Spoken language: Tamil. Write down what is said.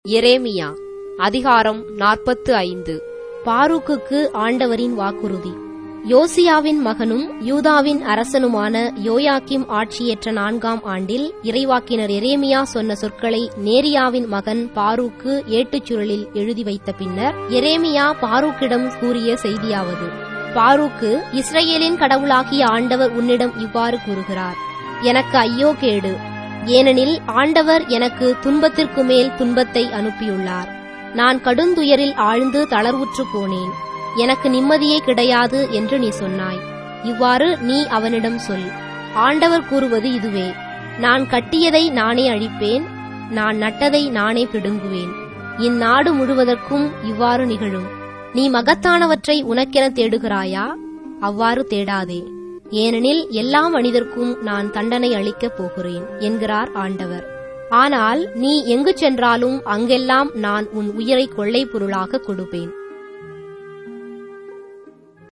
எரேமியா அதிகாரம் நாற்பத்து ஐந்து பாரூக்குக்கு ஆண்டவரின் வாக்குறுதி யோசியாவின் மகனும் யூதாவின் அரசனுமான யோயாக்கிம் ஆட்சியேற்ற நான்காம் ஆண்டில் இறைவாக்கினர் எரேமியா சொன்ன சொற்களை நேரியாவின் மகன் பாரூக்கு ஏட்டுச் சுருளில் எழுதி வைத்த பின்னர் எரேமியா பாரூக்கிடம் கூறிய செய்தியாவது பாரூக்கு இஸ்ரவேலின் கடவுளாகிய ஆண்டவர் உன்னிடம் இவ்வாறு கூறுகிறார் எனக்கு ஐயோ கேடு ஏனெனில் ஆண்டவர் எனக்கு துன்பத்திற்கு மேல் துன்பத்தை அனுப்பியுள்ளார் நான் கடுந்துயரில் ஆழ்ந்து தளர்வுற்று போனேன் எனக்கு நிம்மதியே கிடையாது என்று நீ சொன்னாய் இவ்வாறு நீ அவனிடம் சொல் ஆண்டவர் கூறுவது இதுவே நான் கட்டியதை நானே அழிப்பேன் நான் நட்டதை நானே பிடுங்குவேன் இந்நாடு முழுவதற்கும் இவ்வாறு நிகழும் நீ மகத்தானவற்றை உனக்கென தேடுகிறாயா அவ்வாறு தேடாதே ஏனெனில் எல்லா மனிதர்க்கும் நான் தண்டனை அளிக்கப் போகிறேன் என்கிறார் ஆண்டவர் ஆனால் நீ எங்கு சென்றாலும் அங்கெல்லாம் நான் உன் உயிரை கொள்ளை பொருளாக கொடுப்பேன்